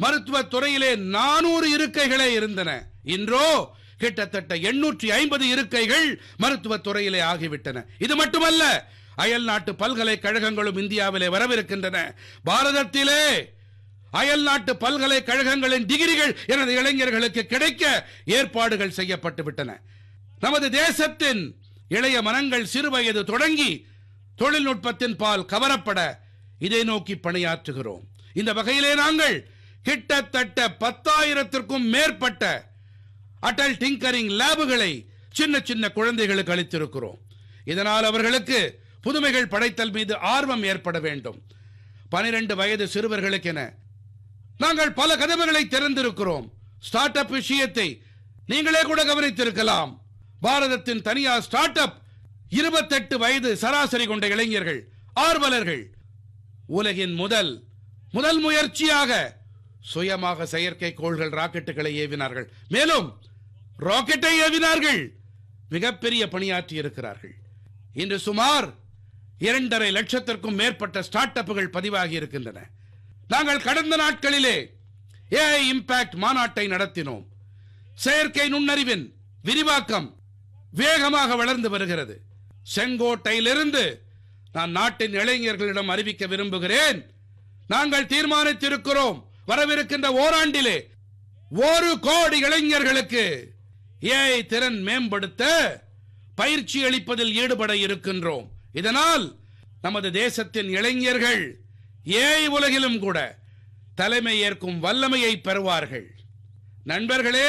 மருத்துவ துறையிலே நானூறு இருக்கைகளே இருந்தன இன்றோ கிட்டத்தட்ட எண்ணூற்றி ஐம்பது இருக்கைகள் மருத்துவ துறையிலே ஆகிவிட்டன இது மட்டுமல்ல அயல் நாட்டு பல்கலைக்கழகங்களும் இந்தியாவிலே வரவிருக்கின்றன பாரதத்திலே அயல் நாட்டு பல்கலைக்கழகங்களின் டிகிரிகள் எனது இளைஞர்களுக்கு கிடைக்க ஏற்பாடுகள் செய்யப்பட்டு விட்டன நமது தேசத்தின் இளைய மனங்கள் சிறுவயது தொடங்கி தொழில்நுட்பத்தின் பால் கவரப்பட இதை நோக்கி பணியாற்றுகிறோம் இந்த வகையிலே நாங்கள் கிட்டத்தட்ட பத்தாயிரத்திற்கும் மேற்பட்ட அடல் டிங்கரிங் லேபுகளை சின்ன சின்ன குழந்தைகளுக்கு அளித்திருக்கிறோம் இதனால் அவர்களுக்கு புதுமைகள் படைத்தல் மீது ஆர்வம் ஏற்பட வேண்டும் பனிரெண்டு வயது சிறுவர்களுக்கென நாங்கள் பல கதவுகளை திறந்திருக்கிறோம் ஸ்டார்ட் அப் விஷயத்தை நீங்களே கூட கவனித்திருக்கலாம் பாரதத்தின் தனியார் ஸ்டார்ட் அப் இருபத்தெட்டு வயது சராசரி கொண்ட இளைஞர்கள் ஆர்வலர்கள் உலகின் முதல் முதல் முயற்சியாக சுயமாக செயற்கைக்கோள்கள் ராக்கெட்டுகளை ஏவினார்கள் மேலும் ராக்கெட்டை ஏவினார்கள் மிகப்பெரிய பணியாற்றி இருக்கிறார்கள் இன்று சுமார் இரண்டரை லட்சத்திற்கும் மேற்பட்ட ஸ்டார்ட் அப்புகள் பதிவாகி இருக்கின்றன நாங்கள் கடந்த நாட்களிலே ஏஐ இம்பாக்ட் மாநாட்டை நடத்தினோம் செயற்கை நுண்ணறிவின் விரிவாக்கம் வேகமாக வளர்ந்து வருகிறது செங்கோட்டையிலிருந்து நான் நாட்டின் இளைஞர்களிடம் அறிவிக்க விரும்புகிறேன் நாங்கள் தீர்மானித்திருக்கிறோம் வரவிருக்கின்ற ஓராண்டிலே ஒரு கோடி இளைஞர்களுக்கு ஏஐ திறன் மேம்படுத்த பயிற்சி அளிப்பதில் ஈடுபட இருக்கின்றோம் இதனால் நமது தேசத்தின் இளைஞர்கள் ஏஐ உலகிலும் கூட தலைமை ஏற்கும் வல்லமையை பெறுவார்கள் நண்பர்களே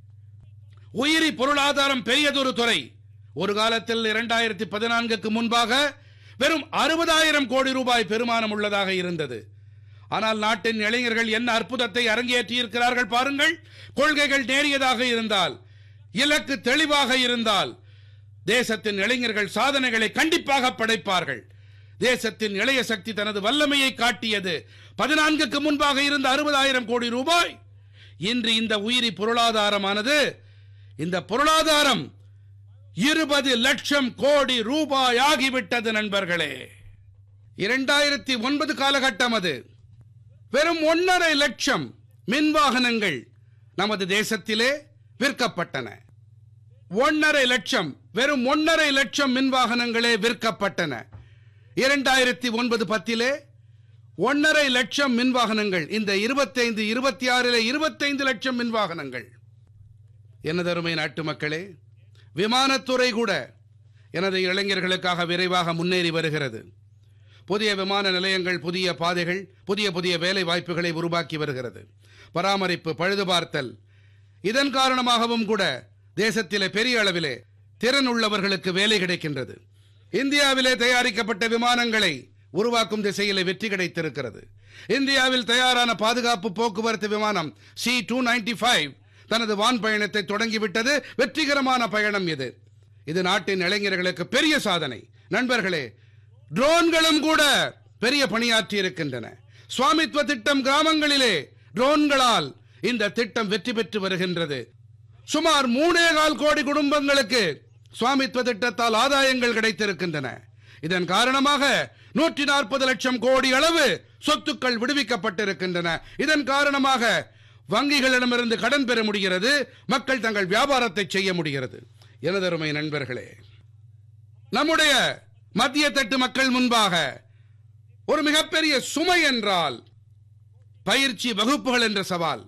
உயிரி பொருளாதாரம் பெரியதொரு துறை ஒரு காலத்தில் இரண்டாயிரத்தி பதினான்குக்கு முன்பாக வெறும் அறுபதாயிரம் கோடி ரூபாய் பெருமானம் உள்ளதாக இருந்தது ஆனால் நாட்டின் இளைஞர்கள் என்ன அற்புதத்தை அரங்கேற்றி இருக்கிறார்கள் பாருங்கள் கொள்கைகள் நேரியதாக இருந்தால் இலக்கு தெளிவாக இருந்தால் தேசத்தின் இளைஞர்கள் சாதனைகளை கண்டிப்பாக படைப்பார்கள் தேசத்தின் இளைய சக்தி தனது வல்லமையை காட்டியது பதினான்குக்கு முன்பாக இருந்த அறுபதாயிரம் கோடி ரூபாய் இன்று இந்த உயிரி பொருளாதாரமானது இந்த பொருளாதாரம் இருபது லட்சம் கோடி ரூபாய் ஆகிவிட்டது நண்பர்களே இரண்டாயிரத்தி ஒன்பது காலகட்டம் அது வெறும் ஒன்றரை லட்சம் மின் வாகனங்கள் நமது தேசத்திலே விற்கப்பட்டன ஒன்றரை லட்சம் வெறும் ஒன்றரை லட்சம் மின் வாகனங்களே விற்கப்பட்டன இரண்டாயிரத்தி ஒன்பது பத்திலே ஒன்றரை லட்சம் மின் வாகனங்கள் இந்த இருபத்தைந்து இருபத்தி ஆறிலே இருபத்தைந்து லட்சம் மின் வாகனங்கள் எனதருமை நாட்டு மக்களே விமானத்துறை கூட எனது இளைஞர்களுக்காக விரைவாக முன்னேறி வருகிறது புதிய விமான நிலையங்கள் புதிய பாதைகள் புதிய புதிய வேலை வாய்ப்புகளை உருவாக்கி வருகிறது பராமரிப்பு பழுதுபார்த்தல் இதன் காரணமாகவும் கூட தேசத்திலே பெரிய அளவிலே திறன் உள்ளவர்களுக்கு வேலை கிடைக்கின்றது இந்தியாவிலே தயாரிக்கப்பட்ட விமானங்களை உருவாக்கும் திசையிலே வெற்றி கிடைத்திருக்கிறது இந்தியாவில் தயாரான பாதுகாப்பு போக்குவரத்து விமானம் சி டூ தனது வான் பயணத்தை தொடங்கிவிட்டது வெற்றிகரமான பயணம் இது இது நாட்டின் இளைஞர்களுக்கு பெரிய சாதனை நண்பர்களே ட்ரோன்களும் கூட பெரிய பணியாற்றி இருக்கின்றன சுவாமித்வ திட்டம் கிராமங்களிலே ட்ரோன்களால் இந்த திட்டம் வெற்றி பெற்று வருகின்றது சுமார் மூணே கால் கோடி குடும்பங்களுக்கு சுவாமித்வ திட்டத்தால் ஆதாயங்கள் கிடைத்திருக்கின்றன இதன் காரணமாக நூற்றி நாற்பது லட்சம் கோடி அளவு சொத்துக்கள் விடுவிக்கப்பட்டிருக்கின்றன இதன் காரணமாக வங்கிகளிடமிருந்து கடன் பெற முடிகிறது மக்கள் தங்கள் வியாபாரத்தை செய்ய முடிகிறது எனதருமை நண்பர்களே நம்முடைய மத்திய தட்டு மக்கள் முன்பாக ஒரு மிகப்பெரிய சுமை என்றால் பயிற்சி வகுப்புகள் என்ற சவால்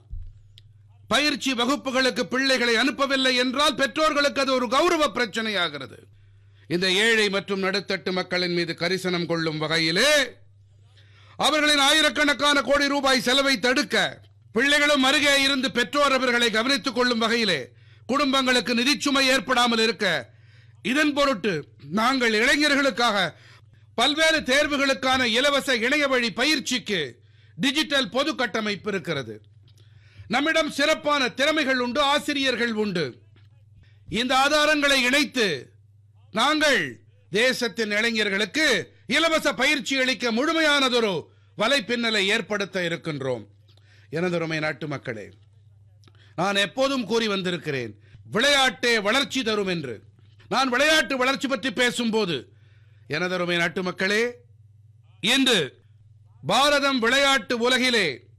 பயிற்சி வகுப்புகளுக்கு பிள்ளைகளை அனுப்பவில்லை என்றால் பெற்றோர்களுக்கு அது ஒரு கௌரவ பிரச்சனையாகிறது இந்த ஏழை மற்றும் நடுத்தட்டு மக்களின் மீது கரிசனம் கொள்ளும் வகையிலே அவர்களின் ஆயிரக்கணக்கான கோடி ரூபாய் செலவை தடுக்க பிள்ளைகளும் அருகே இருந்து பெற்றோர் அவர்களை கவனித்துக் கொள்ளும் வகையிலே குடும்பங்களுக்கு நிதிச்சுமை ஏற்படாமல் இருக்க இதன் பொருட்டு நாங்கள் இளைஞர்களுக்காக பல்வேறு தேர்வுகளுக்கான இலவச இணைய வழி பயிற்சிக்கு டிஜிட்டல் பொது கட்டமைப்பு இருக்கிறது நம்மிடம் சிறப்பான திறமைகள் உண்டு ஆசிரியர்கள் உண்டு இந்த ஆதாரங்களை இணைத்து நாங்கள் தேசத்தின் இளைஞர்களுக்கு இலவச பயிற்சி அளிக்க முழுமையானதொரு வலைப்பின்னலை ஏற்படுத்த இருக்கின்றோம் எனதருமை நாட்டு மக்களே நான் எப்போதும் கூறி வந்திருக்கிறேன் விளையாட்டே வளர்ச்சி தரும் என்று நான் விளையாட்டு வளர்ச்சி பற்றி பேசும்போது எனதருமை நாட்டு மக்களே இன்று பாரதம் விளையாட்டு உலகிலே